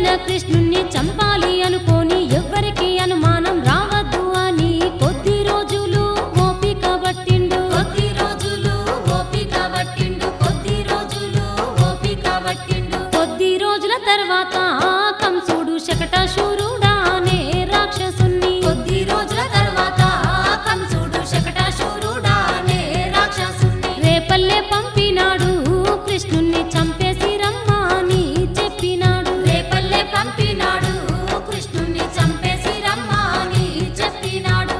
ఎట్లెట్లా కృష్ణుణ్ణి చంపాలి అనుకోని ఎవ్వరికి అనుమానం రావద్దు అని కొద్ది రోజులు ఓపిక పట్టిండు కొద్ది రోజులు ఓపిక పట్టిండు కొద్ది రోజులు ఓపిక పట్టిండు కొద్ది రోజుల తర్వాత కంసుడు శకటాశూరుడానే రాక్షసుణ్ణి కొద్ది రోజుల తర్వాత కంసుడు శకటాశూరుడానే రాక్షసుని రేపల్లె పంపినాడు కృష్ణుణ్ణి చంపేసి రమ్మని చెప్పినాడు రేపల్లె పంపినాడు కృష్ణుణ్ణి చంపేసి రమ్మని చెప్పినాడు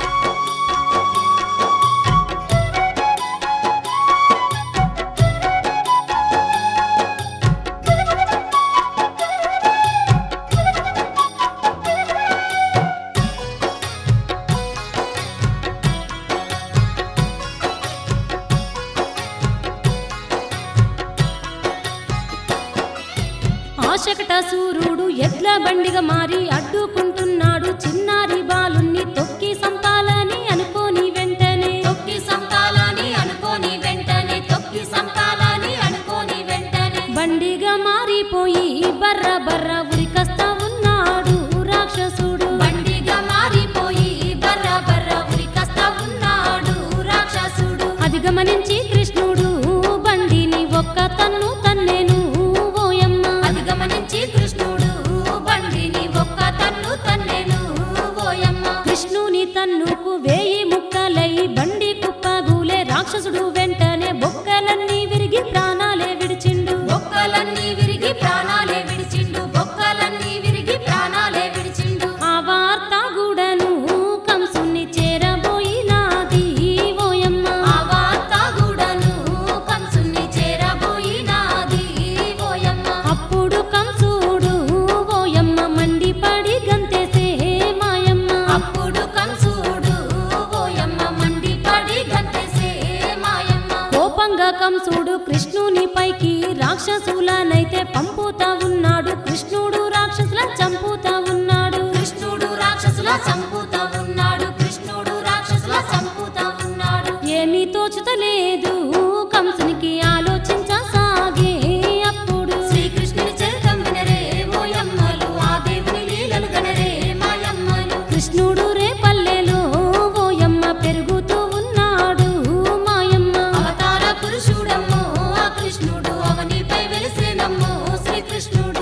ఆ శకటాసూరుడు ఎడ్ల బండిగా మారి అడ్డుకుంటున్నాడు చిన్నారి బాలుణ్ణి తొక్కి సంపాలని అనుకోని వెంటనే తొక్కి సంపాలని అనుకోని వెంటనే తొక్కి సంపాలని అనుకోని వెంటనే బండిగా మారిపోయి బర్ర బర్ర ఉరికస్తా ఉన్నాడు రాక్షసుడు బండిగా మారిపోయి బర్ర బర్ర ఉరికస్తా ఉన్నాడు రాక్షసుడు అది గమనించి కృష్ణుడు బండిని ఒక్క తన్ను తన్నేను ఓయమ్మ అది గమనించి కృష్ణుడు బండిని ఒక్క తన్ను తన్నేను ఓయమ్మ కృష్ణుని తన్నుకు వేయి ముక్కలై బండి కుప్పగూలే రాక్షసుడు వెంటనే బొక్కలన్నీ విరిగి ప్రాణాలే విడిచిండు బొక్కలన్నీ విరిగి ప్రాణాలే విడిచిండు బొక్కలన్నీ విరిగి ప్రాణాలే విడిచిండు ఆ వార్త గూడను కంసుని చేరబోయినాది ఓయమ్మ ఆ వార్త గూడను కంసుని చేరబోయినాది ఓయమ్మ అప్పుడు కంసుడు ఓయమ్మ మండిపడి గంతేసే మాయమ్మ అప్పుడు కంసుడు ఓయమ్మ మండిపడి గంతేసే మాయమ్మ కోపంగా కంసుడు కృష్ణుని పైకి రాక్షసులనైతే పంపుతా ఉన్నాడు కృష్ణుడు రాక్షసుల చంపుతా ఉన్నాడు కృష్ణుడు రాక్షసుల చంపుతా ఉన్నాడు కృష్ణుడు రాక్షసుల చంపుతా ఉన్నాడు ఏమీ తోచుతలేదు కంసునికి ఆలోచించసాగే అప్పుడు శ్రీకృష్ణుని చరితం వినరే ఓయమ్మలు ఆ దేవుని లీలలు గనరే మాయమ్మలు కృష్ణుడు రే పల్లెలో ఓయమ్మ పెరుగుతూ ఉన్నాడు మాయమ్మ అవతార పురుషుడమ్మో ఆ కృష్ణుడు అవనిపై వెలిసేనమ్మో శ్రీకృష్ణుడు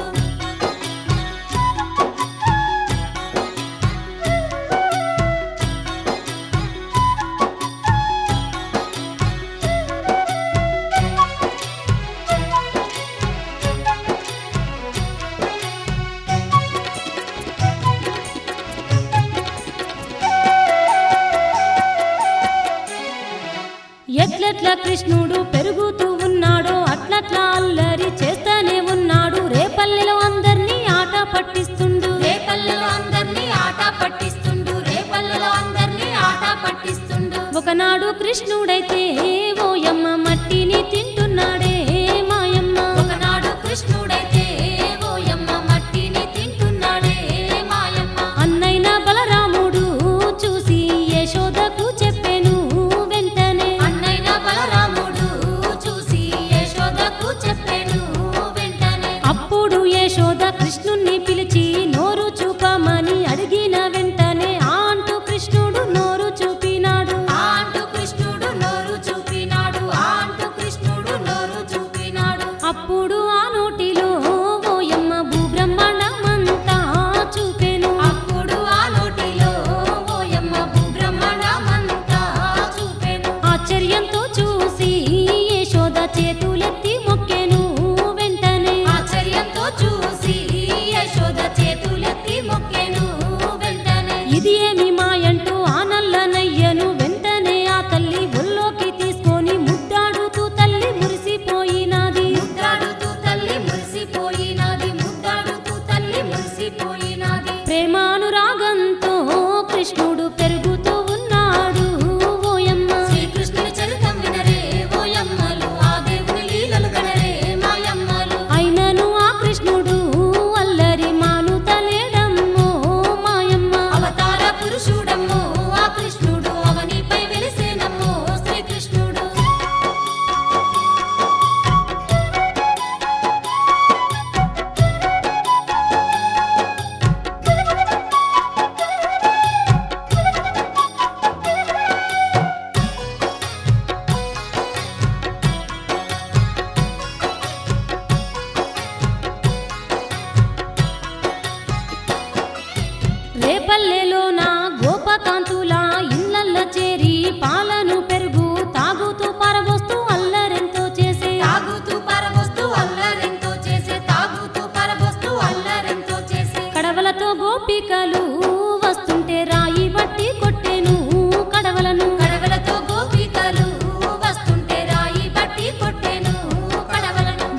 ఎట్లెట్లా కృష్ణుడు పెరుగుతూ ఉన్నాడో అట్లట్లా అల్లరి చేస్తానే ఉన్నాడు రేపల్లెలో అందర్నీ ఆట పట్టిస్తుండు రేపల్లెలో అందర్నీ ఆట పట్టిస్తుండు రేపల్లెలో అందర్నీ ఆట పట్టిస్తుండు ఒకనాడు కృష్ణుడైతే ఓయమ్మ మట్టిని తింటున్నాడే మాయమ్మ ఒకనాడు కృష్ణుడైతే ఓయమ్మ మట్టిని తింటున్నాడే మాయమ్మ అన్నైన బలరాముడు చూసి యశోదకు చెప్పెను వెంటనే అన్నైన బలరాముడు చూసి యశోదకు చెప్పాను వెంటనే అప్పుడు యశోద కృష్ణుణ్ణి పిలిచి నోరు చూపమని అడిగిన వెంటనే ఆ అంటూ కృష్ణుడు నోరు చూపినాడు ఆ అంటూ కృష్ణుడు నోరు చూపినాడు ఆ అంటూ కృష్ణుడు నోరు చూపినాడు అప్పుడు ఆ నోటిలో ఓయమ్మ భూబ్రహ్మాండమంతా చూపెను అప్పుడు ఆ నోటిలో ఓయమ్మ భూబ్రహ్మణమంతా చూపెను ఆశ్చర్యంతో చూసి యశోద చేతులెత్తి మొక్కెను వెంటనే ఆశ్చర్యంతో చూసి యశోద చేతులెత్తి మొక్కెను వెంటనే ఇది ఏమి మాయంటూ ఆ నల్లనయ్యను వెంటనే ఆ తల్లి ఒళ్ళోకి తీసుకొని ముద్దాడుతూ తల్లి మురిసిపోయినది ముద్దాడుతూ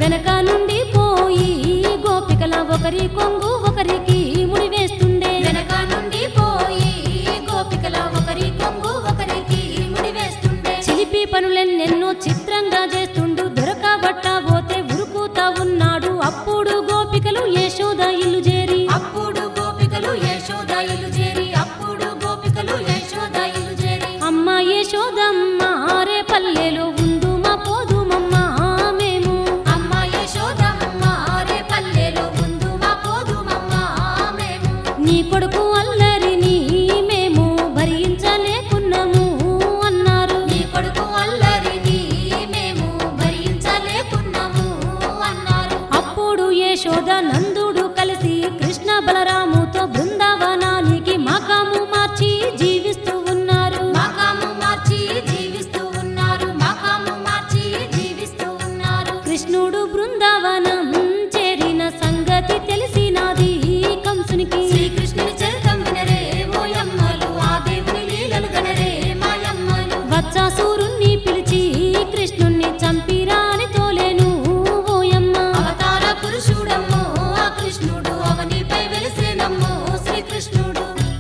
వెనక నుండి పోయి గోపికల ఒకరి కొంగు ఒకరికి ముడి వేస్తుండే వెనక నుండి పోయి గోపికల ఒకరి కొంగు ఒకరికి ముడి వేస్తుండే చిలిపి పనులెన్నెన్నో చిత్రంగా చేస్తుండు దొరకబట్టబోతే ఉరుకుతా ఉన్నాడు అప్పుడు గోపికలు యశోద ఇల్లు చేరి అప్పుడు గోపికలు యశోద ఇల్లు చేరి అప్పుడు గోపికలు యశోద ఇల్లు చేరి అమ్మ యశోదమ్మ రే పల్లెలో ఉండు మా పోదుమమ్మ మేము అమ్మ యశోదమ్మ రే పల్లెలో ముందు మా పోదుమమ్మ మేము నీ కొడుకు అల్లరిని మేము భరించలేకున్నాము అన్నారు నీ కొడుకు అల్లరిని మేము భరించలేకున్నాము అన్నారు అప్పుడు యశోద నందుడు కలిసి కృష్ణ బలరాముతో బృందావనానికి మకాము మార్చి జీవిస్తూ ఉన్నారు మకాము మార్చి జీవిస్తూ ఉన్నారు మకాము మార్చి జీవిస్తూ ఉన్నారు కృష్ణుడు బృందావనం చేరిన సంగతి తెలిసినది కంసునికి శ్రీకృష్ణుని చరితం వినరే ఓయమ్మలు ఆ దేవుని లీలలు గనరే మాయమ్మలు వత్సాసురుణ్ణి పిలిచి కృష్ణుణ్ణి చంపిరా అని తోలేను ఓయమ్మ అవతార పురుషుడమ్మో ఆ కృష్ణుడు అవనిపై వెలిసేనమ్మో శ్రీకృష్ణుడు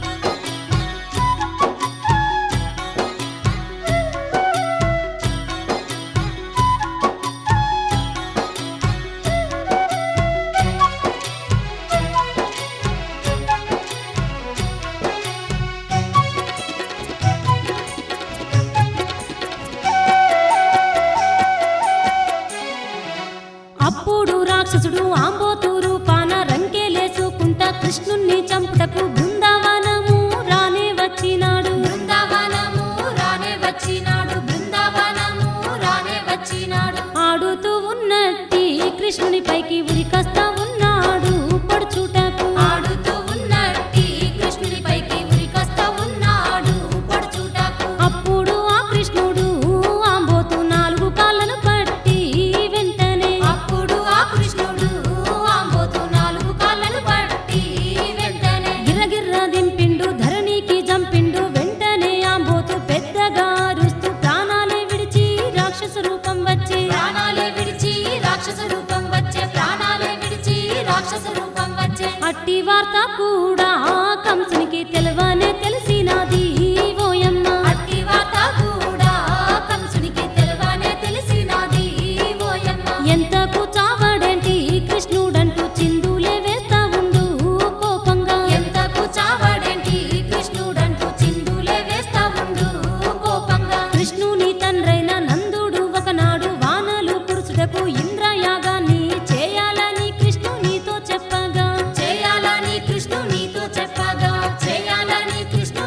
అప్పుడు రాక్షసుడు ఆంబోతూరు పాన రంకెలేసుకుంటా కృష్ణుణ్ణి చంపుటకు బృందావనము రానే వచ్చినాడు బృందావనము రానే వచ్చినాడు బృందావనము రానే వచ్చినాడు ఆడుతూ ఉన్నట్టి కృష్ణుని పైకి ఉరికస్తా ఉన్నాడు పడుచుటకు ఆడుతూ ఉన్నట్టి కృష్ణుని పైకి ఉరికొస్తా ఉన్నాడు పడుచుటకు అప్పుడు ఆ కృష్ణుడు ఆంబోతు నాలుగు కాళ్ళను పట్టి వెంటనే అప్పుడు ఆ కృష్ణుడు ఆంబోతు నాలుగు కాళ్ళను పట్టి వెంటనే గిర్రగిర్ర దింపిండు ధరణికి జంపిండు వెంటనే ఆంబోతు పెద్దగా అరుస్తూ ప్రాణాలే విడిచి రాక్షస రూపం వచ్చి ప్రాణాలే విడిచి రాక్షస రూపం వచ్చే ప్రాణాలే విడిచి రాక్షస రూపం వచ్చే అట్టి వార్త కూడా కంసునికి తెలవనే తెలిసినది ఓయమ్మ అట్టి వాత కూడా కంసునికి తెలవనే తెలిసినది ఓయమ్మ ఎంతకు చావడేంటి కృష్ణుడంటూ చిందులే వేస్తా ఉండు కోపంగా ఎంతకు చావడేంటి కృష్ణుడంటూ చిందులే వేస్తా ఉండు కోపంగా కృష్ణుని తండ్రైన నందుడు ఒకనాడు వానలు కురుచుటకు ఇంద్రయాగాన్ని చేయాలని కృష్ణునితో చెప్పగా చేయాలని కృష్ణునితో చెప్పగా చేయాలని కృష్ణు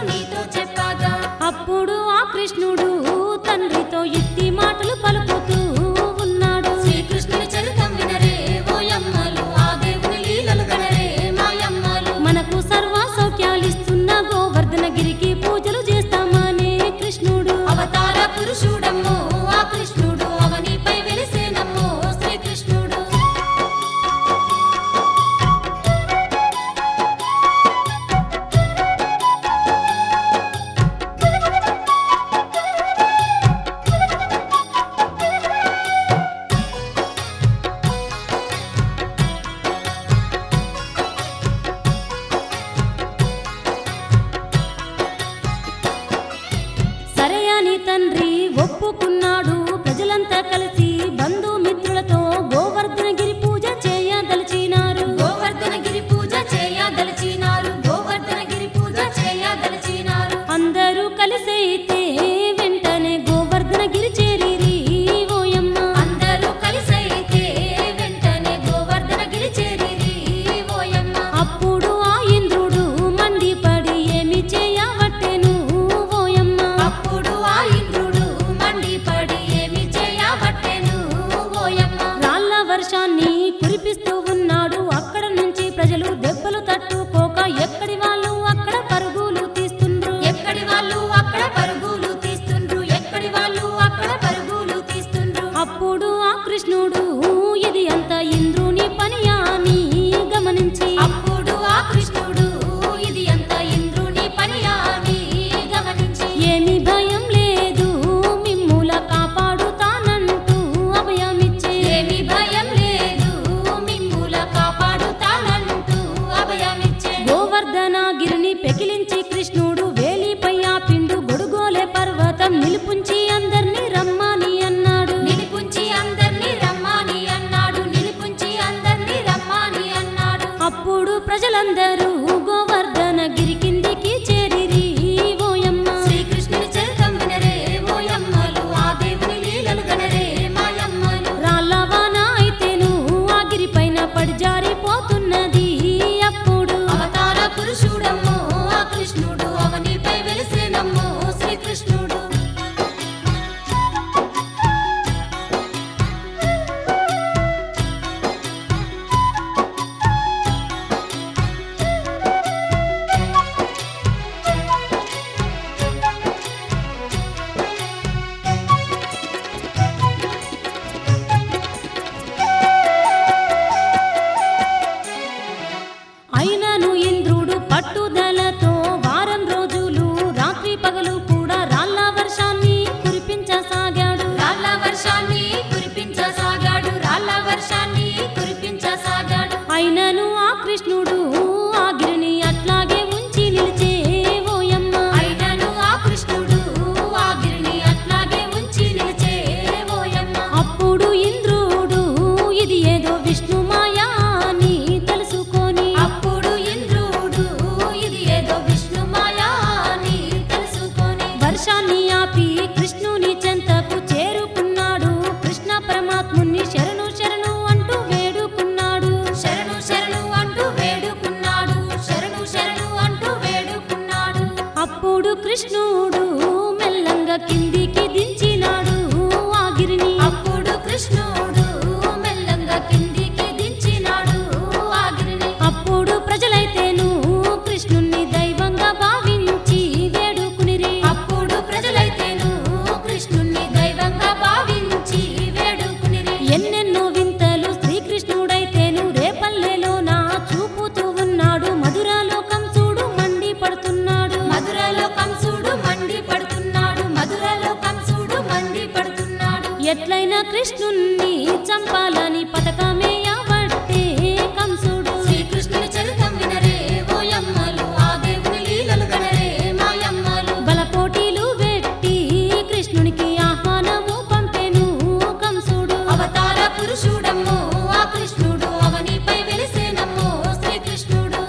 పిల్లలందరూ గోవర్ధన గిరి కిందికి చేరిరి ఓయమ్మ శ్రీకృష్ణుని చరితం వినరే ఓయమ్మలు ఆ దేవుని లీలలు గనరే మాయమ్మలు రాళ్ళవాన అయితేను ఆ గిరి పైన పడి జారిపోతున్నది అప్పుడు అవతార పురుషుడమ్మో ఆ కృష్ణుడు అవనిపై వెలిసేనమ్మో శ్రీకృష్ణుడు అయినను ఇంద్రుడు పట్టుదలతో వారం రోజులు రాత్రి పగలు కూడా రాళ్ళ వర్షాన్ని కురిపించసాగాడు రాళ్ళ వర్షాన్ని కురిపించసాగాడు రాళ్ళ వర్షాన్ని కురిపించసాగాడు అయినను ఆ కృష్ణుడు ఆ గిరిని అట్లాగే ఉంచి నిలిచే ఓయమ్మ అయినను ఆ కృష్ణుడు ఆ గిరిని అట్లాగే ఉంచి నిలిచే ఓయమ్మ అప్పుడు ఇంద్రుడు ఇది ఏదో విష్ణు మాయా అని తెలుసుకొని అప్పుడు ఇంద్రుడు ఇది ఏదో విష్ణు మాయా అని తెలుసుకొని వర్షాన్ని ఆపి కృష్ణుని చెంతకు చేరుకున్నాడు కృష్ణ పరమాత్ముని శరణు శరణు అంటూ వేడుకున్నాడు శరణు శరణు అంటూ వేడుకున్నాడు శరణు శరణు అంటూ వేడుకున్నాడు అప్పుడు కృష్ణుడు మెల్లంగా కిందికి దించినాడు ఆ గిరిని అప్పుడు కృష్ణుడు మెల్లంగా కిందికి దించినాడు ఆ గిరిని అప్పుడు ప్రజలైతేను కృష్ణుణ్ణి దైవంగా భావించి వేడుకునిరి అప్పుడు ప్రజలైతేను కృష్ణుణ్ణి దైవంగా భావించి వేడుకునిరి ఎన్నెన్నో వింతలు శ్రీకృష్ణుడైతేను రేపల్లెలో నా చూపుతూ ఉన్నాడు మధురాలో కంసుడు మండి పడుతున్నాడు మధురలో కంసుడు మండి పడుతున్నాడు మధురలో కంసుడు మండి పడుతున్నాడు ఎట్లయినా కృష్ణుణ్ణి చంపాలని పథకమే యావట్టే కంసుడు శ్రీకృష్ణుని చరితం వినరే ఓయమ్మలు ఆ దేవుని లీలలు గనరే మాయమ్మలు బలపోటీలు పెట్టి కృష్ణునికి ఆహ్వానము పంపెను కంసుడు అవతార పురుషుడమ్మో ఆ కృష్ణుడు అవనిపై వెలిసేనమ్మో శ్రీకృష్ణుడు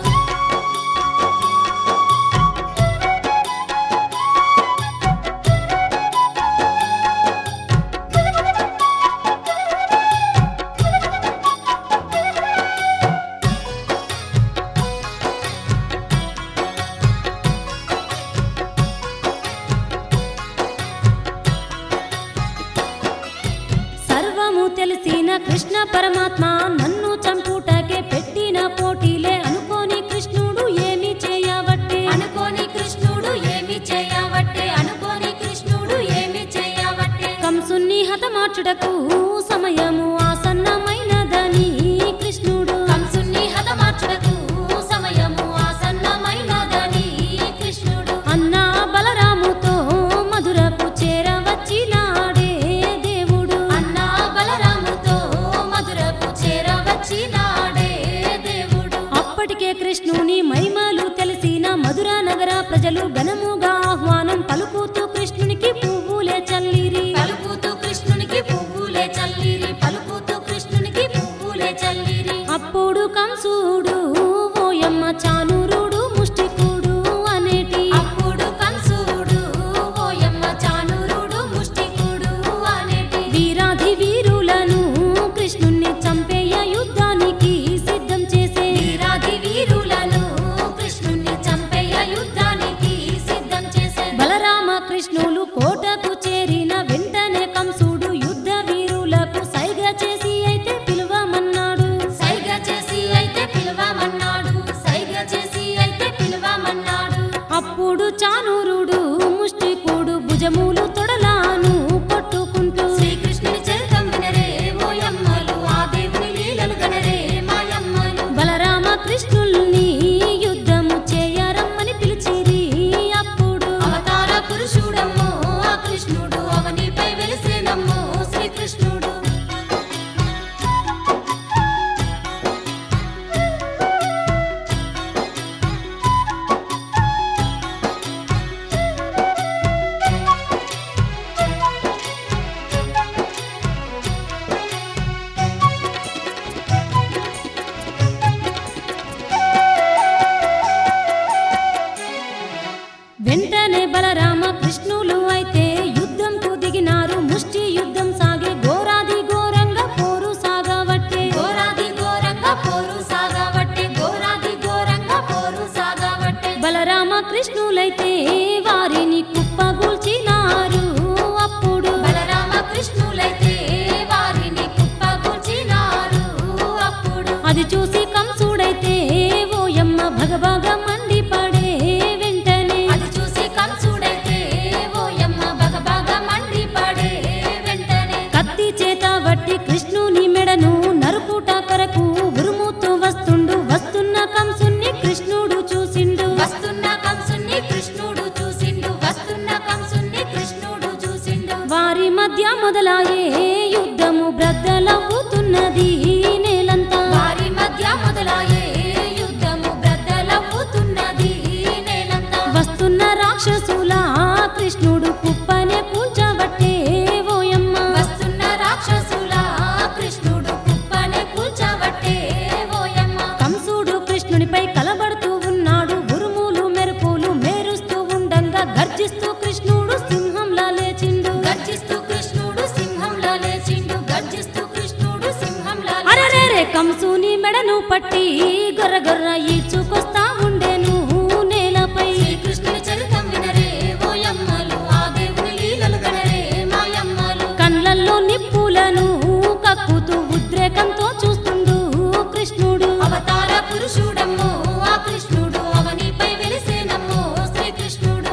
సర్వము తెలిసిన కృష్ణ పరమాత్మ నన్ను చంపుటకే పెట్టిన పోటీలే అనుకోని కృష్ణుడు ఏమి చేయవట్టే అనుకోని కృష్ణుడు ఏమి చేయవట్టే అనుకోని కృష్ణుడు ఏమి చేయవట్టే కంసుని హతమార్చుటకు సమయము ఆసన్నమైనదని కృష్ణుడు కంసుని హతమార్చుటకు సమయము ఆసన్నమైనదని కృష్ణుడు అన్నా బలరాముతో మధురకు చేరవచ్చినాడే దేవుడు అన్నా బలరాముతో మధురకు చేరవచ్చినాడే దేవుడు అప్పటికే కృష్ణుని మహిమలు తెలిసిన మధుర నగర ప్రజలు ఘనముగా ఆహ్వానం పలుకుతూ కృష్ణునికి పువ్వులే చల్లిరి పలుకుతూ కృష్ణునికి పువ్వులే చల్లిరి పలుకుతూ కృష్ణునికి పువ్వులే చల్లిరి అప్పుడు కంసుడు ఓయమ్మ చానురుడు ముష్టికుడు అనేటి అప్పుడు కంసుడు ఓయమ్మ చానురుడు ముష్టికుడు అనేటి వీరాధి వీరులను కృష్ణుణ్ణి చంపేయ యుద్ధానికి సిద్ధం చేసే వీరాది వీరులను కృష్ణుణ్ణి చంపేయ యుద్ధానికి సిద్ధం చేసే బలరామ కృష్ణులు కోటకు చేరిన వెంటనే కంసుడు యుద్ధ వీరులకు సైగ చేసి అయితే పిలువమన్నాడు సైగ చేసి అయితే పిలువ అది చూసి కంసుడైతే ఓయమ్మ భగభగ మండిపడే వెంటనే అది చూసి కంసుడైతే ఓయమ్మ బగబగ మండిపడే వెంటనే కత్తి చేత వట్టి కృష్ణుని మెడను నరుకుట కొరకు ఉరుముతూ వస్తుండు వస్తున్న కంసుని కృష్ణుడు చూసిండు వస్తున్న కంసుని కృష్ణుడు చూసిండు వస్తున్న కంసుని కృష్ణుడు చూసిండు వారి మధ్య మొదలాయే యుద్ధము బ్రద్దలవుతున్నది నేలంతా వారి మధ్య మొదలాయే యుద్ధము బ్రద్దలవుతున్నది నేలంతా వస్తున్న రాక్షసుల కృష్ణుడు కుప్పనే కూల్చబట్టే ఓయమ్మ వస్తున్న రాక్షసుల కృష్ణుడు కుప్పనే కూర్చోబట్టే ఓయమ్మ కంసుడు కృష్ణునిపై కలబడుతూ ఉన్నాడు ఉరుములు మెరుపులు మేరుస్తూ ఉండంగా గర్జిస్తూ కృష్ణుడు సింహంలా లేచిండు గర్జిస్తూ కృష్ణుడు సింహంలా లేచిండు గర్జిస్తూ కృష్ణుడు సింహంలా అరరేరే కంసుని మెడను పట్టి గొర్ర గొర్ర ఈడ్చుకొస్తా ఉండేను నేలపై శ్రీకృష్ణుని చరితం వినరే ఓయమ్మలు ఆ దేవుని లీలలు గనరే మాయమ్మలు కళ్ళల్లో నిప్పులను కక్కుతూ ఉద్రేకంతో చూస్తుండు కృష్ణుడు అవతార పురుషుడమ్మో ఆ కృష్ణుడు అవనిపై వెలిసేనమ్మో శ్రీకృష్ణుడు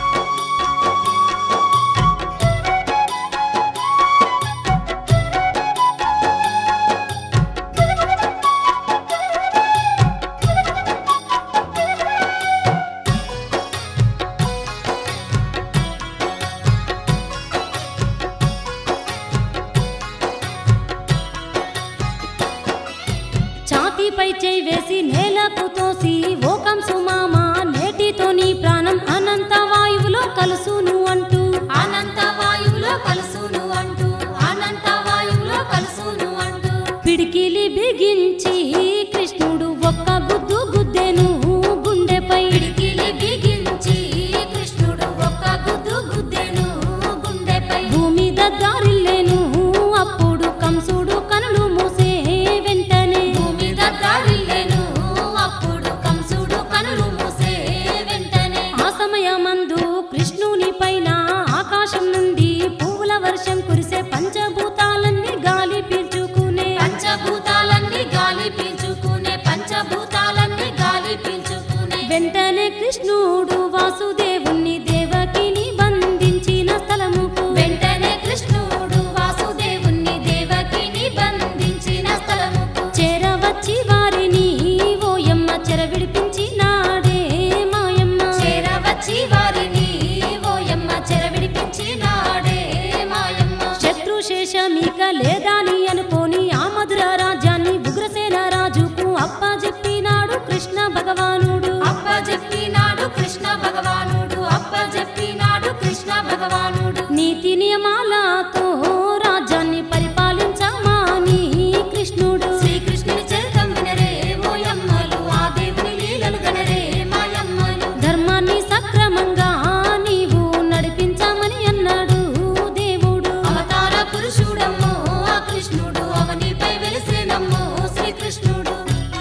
ఛాతీపై చేయి వేసి నేలకు తోసి ఓ కంసు మామ నేటితో నీ ప్రాణం అనంత వాయువులో కలుసును అంటూ అనంత వాయువులో కలుసును అంటూ అనంత వాయువులో కలుసును అంటూ పిడికిలి బిగించి కృష్ణుడు ఒక్క గుద్దు గుద్దెను గుండెపై పిడికిలి బిగించి కృష్ణుడు ఒక్క గుద్దు గుద్దెను గుండెపై భూమి దద్దారిల్లేను అప్పుడు కంసుడు కనులు మూసే వెంటనే భూమి దద్దారిల్లెను అప్పుడు కంసుడు కనులు మూసే వెంటనే ఆ సమయమందు కృష్ణుని పైన ఆకాశం నుండి పువ్వుల వర్షం కురిసే పంచభూతాలన్నీ గాలి పీల్చుకునే పంచభూతాలన్నీ గాలి పీల్చుకునే పంచభూతాలన్నీ గాలి పీల్చుకునే వెంటనే కృష్ణుడు వాసుదేవుణ్ణి దేవకిని బంధించిన స్థలముకు వెంటనే కృష్ణుడు వాసుదేవుణ్ణి దేవకిని బంధించిన స్థలముకు చేరవచ్చి వారిని ఓయమ్మ చెర విడిపించినాడే మాయమ్మ చేరవచ్చి వారిని ఓయమ్మ చెర విడిపించినాడే మాయమ్మ శత్రుశేషమిక లేదాని అనుకోని ఆ మధుర రాజ్యాన్ని ఉగ్రసేన రాజుకు అప్పజెప్పినాడు కృష్ణ భగవానుడు అప్ప చెప్పినాడు కృష్ణ భగవానుడు అప్ప చెప్పినాడు కృష్ణ భగవానుడు నీతి నియమాలతో రాజ్యాన్ని పరిపాలించమాని కృష్ణుడు శ్రీకృష్ణుని చరితం వినరే ఓయమ్మలు ఆ దేవుని లీలలు గనరే మాయమ్మలు ధర్మాన్ని సక్రమంగా నీవు నడిపించమని అన్నాడు దేవుడు అవతార పురుషుడమ్మో ఆ కృష్ణుడు అవనిపై వెలిసేనమ్మో శ్రీకృష్ణుడు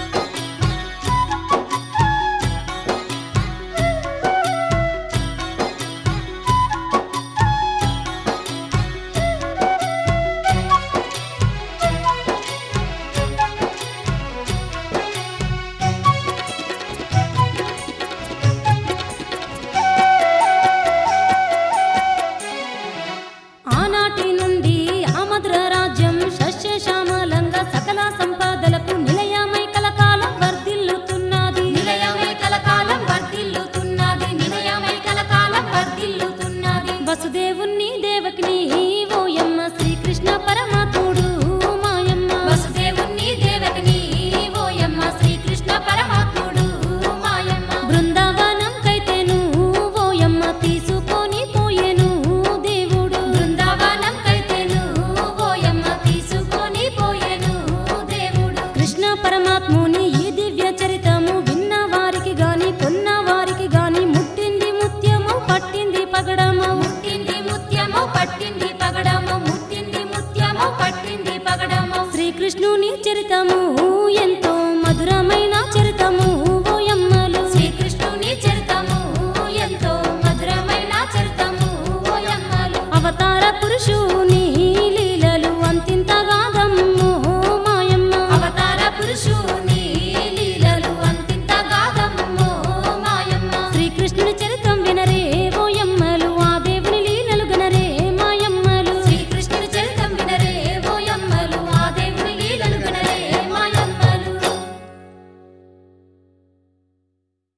ఆనాటి నుండి ఆ మధుర రాజ్యం సస్యశ్యామలంగా సకల సంపదలకు నిలయమై కలకాలం వర్ధిల్లుతున్నది నిలయమై కలకాలం వర్ధిల్లుతున్నది నిలయమై కలకాలం వర్ధిల్లుతున్నది వసుదేవుణ్ణి దేవకిని ఓయమ్మ శ్రీకృష్ణ పరమాత్ముడు మాయమ్మ వసుదేవుణ్ణి దేవకిని ఓయమ్మ శ్రీకృష్ణ పరమాత్ముడు మాయమ్మ బృందావనం కైతేను ఓయమ్మ తీసుకొని పోయేను దేవుడు బృందావనం కైతేను ఓయమ్మ తీసుకొని పోయెను దేవుడు కృష్ణ పరమాత్ముని ఈ దివ్య చరితము విన్న వారికి గాని కొన్న వారికి గాని ముట్టింది ముత్యము పట్టింది పగడము ముట్టింది ముత్యము పట్టింది పగడము ముట్టింది ముత్యము పట్టింది పగడము శ్రీకృష్ణుని చరితము ఎంతో మధురమైన చరితము ఓయమ్మలు శ్రీకృష్ణుని చరితము ఎంతో మధురమైన చరితము ఓయమ్మలు అవతార పురుషుడు